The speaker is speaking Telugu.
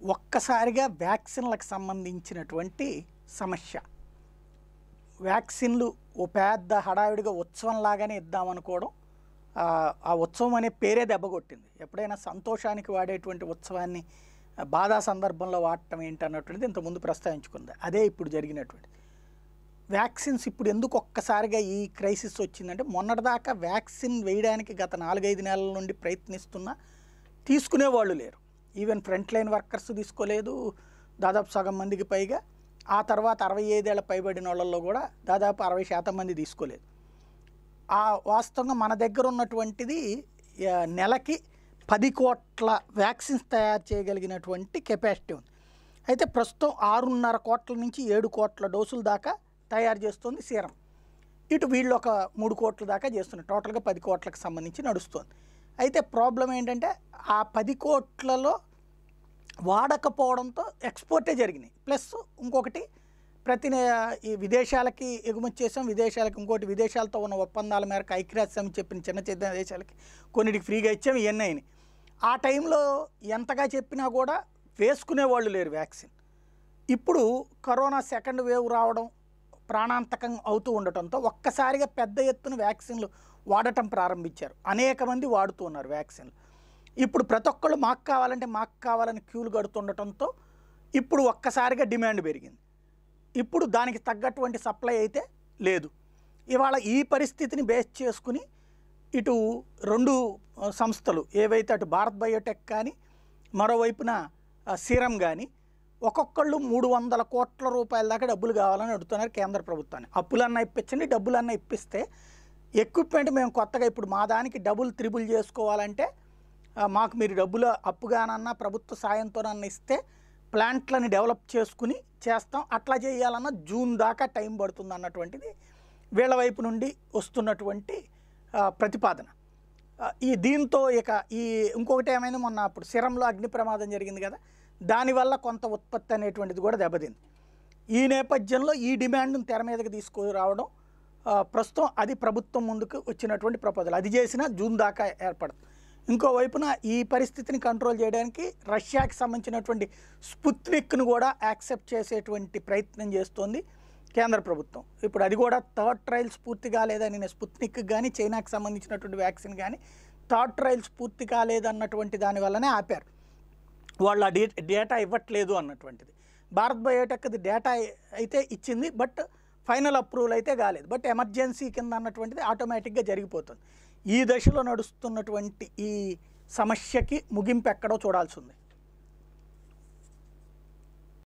ఒక్కసారిగా వ్యాక్సిన్లకు సంబంధించినటువంటి సమస్య వ్యాక్సిన్లు ఓ పెద్ద హడావిడిగా ఉత్సవం లాగానే ఇద్దామనుకోవడం ఆ, ఆ ఉత్సవం అనే పేరే దెబ్బకొట్టింది ఎప్పుడైనా సంతోషానికి వాడేటువంటి ఉత్సవాన్ని ఆ, బాధా సందర్భంలో వాడటం ఏంటన్నటువంటిది ఇంతకుముందు ప్రస్తావించుకుంది అదే ఇప్పుడు జరిగినటువంటి వ్యాక్సిన్స్ ఇప్పుడు ఎందుకు ఒక్కసారిగా ఈ క్రైసిస్ వచ్చిందంటే మొన్నటిదాకా వ్యాక్సిన్ వేయడానికి గత నాలుగైదు నెలల నుండి ప్రయత్నిస్తున్నా తీసుకునే వాళ్ళు లేరు ఈవెన్ ఫ్రంట్ లైన్ వర్కర్స్ తీసుకోలేదు దాదాపు సగం మందికి పైగా ఆ తర్వాత అరవై ఐదేళ్ల పైబడిన వాళ్ళల్లో కూడా దాదాపు అరవై శాతం మంది తీసుకోలేదు ఆ వాస్తవంగా మన దగ్గర ఉన్నటువంటిది ఆ, నెలకి పది కోట్ల వ్యాక్సిన్స్ తయారు చేయగలిగినటువంటి కెపాసిటీ ఉంది అయితే ప్రస్తుతం ఆరున్నర కోట్ల నుంచి ఏడు కోట్ల డోసుల దాకా తయారు చేస్తుంది సీరం ఇటు వీళ్ళు ఒక మూడు కోట్ల దాకా చేస్తున్నారు టోటల్గా పది కోట్లకు సంబంధించి నడుస్తుంది అయితే ప్రాబ్లం ఏంటంటే ఆ పది కోట్లలో వాడకపోవడంతో ఎక్స్పోర్టే జరిగినాయి ప్లస్ ఇంకొకటి ప్రతి నే- ఈ విదేశాలకి ఎగుమతి చేసాం విదేశాలకి ఇంకోటి విదేశాలతో ఉన్న ఒప్పందాల మేరకు ఐక్యరాజ్య సమితి చెప్పిన చిన్న చిన్న దేశాలకి కొన్నిటికి ఫ్రీగా ఇచ్చాం ఇవన్నీ అయినాయి ఆ టైంలో ఎంతగా చెప్పినా కూడా వేసుకునే వాళ్ళు లేరు వ్యాక్సిన్ ఇప్పుడు కరోనా సెకండ్ వేవ్ రావడం ప్రాణాంతకం అవుతూ ఉండటంతో ఒక్కసారిగా పెద్ద ఎత్తున వ్యాక్సిన్లు వాడటం ప్రారంభించారు అనేక మంది వాడుతూ ఉన్నారు వ్యాక్సిన్లు ఇప్పుడు ప్రతి ఒక్కళ్ళు మాకు కావాలంటే మాకు కావాలని క్యూలు కడుతుండటంతో ఇప్పుడు ఒక్కసారిగా డిమాండ్ పెరిగింది ఇప్పుడు దానికి తగ్గటువంటి సప్లై అయితే లేదు ఇవాళ ఈ పరిస్థితిని బేస్ చేసుకుని ఇటు రెండు ఆ, సంస్థలు ఏవైతే అటు భారత్ బయోటెక్ కానీ మరోవైపున ఆ, సీరం కానీ ఒక్కొక్కళ్ళు మూడు వందల కోట్ల రూపాయల దాకా డబ్బులు కావాలని అడుగుతున్నారు కేంద్ర ప్రభుత్వాన్ని అప్పులన్నా ఇప్పించండి డబ్బులన్నా ఇప్పిస్తే ఎక్విప్మెంట్ మేము కొత్తగా ఇప్పుడు మా దానికి డబుల్ త్రిబుల్ చేసుకోవాలంటే ఆ, మాకు మీరు డబ్బులు అప్పుగానన్నా ప్రభుత్వ సాయంతోనన్నా ఇస్తే ప్లాంట్లని డెవలప్ చేసుకుని చేస్తాం అట్లా చేయాలన్నా జూన్ దాకా టైం పడుతుంది అన్నటువంటిది వీళ్ళ వైపు నుండి వస్తున్నటువంటి ఆ, ప్రతిపాదన ఆ, ఈ దీంతో ఇక ఈ ఇంకొకటి ఏమైంది మొన్న అప్పుడు సిరంలో అగ్ని ప్రమాదం జరిగింది కదా దానివల్ల కొంత ఉత్పత్తి అనేటువంటిది కూడా దెబ్బతింది ఈ నేపథ్యంలో ఈ డిమాండ్ను తెర మీదకి తీసుకురావడం ఆ, ప్రస్తుతం అది ప్రభుత్వం ముందుకు వచ్చినటువంటి ప్రపోజల్ అది చేసినా జూన్ దాకా ఏర్పడదు ఇంకోవైపున ఈ పరిస్థితిని కంట్రోల్ చేయడానికి రష్యాకి సంబంధించినటువంటి స్పుత్నిక్ను కూడా యాక్సెప్ట్ చేసేటువంటి ప్రయత్నం చేస్తోంది కేంద్ర ప్రభుత్వం ఇప్పుడు అది కూడా థర్డ్ ట్రయల్స్ పూర్తి కాలేదని స్పుత్నిక్ కానీ చైనాకి సంబంధించినటువంటి వ్యాక్సిన్ కానీ థర్డ్ ట్రయల్స్ పూర్తి కాలేదన్నటువంటి దాని వల్లనే ఆపారు వాళ్ళు ఆ డే డేటా ఇవ్వట్లేదు అన్నటువంటిది భారత్ బయోటెక్ది డేటా అయితే ఇచ్చింది బట్ ఫైనల్ అప్రూవల్ అయితే కాలేదు బట్ ఎమర్జెన్సీ కింద అన్నటువంటిది ఆటోమేటిక్గా జరిగిపోతుంది ఈ దశలో నడుస్తున్నటువంటి ఈ సమస్యకి ముగింపు ఎక్కడో చూడాల్సి ఉంది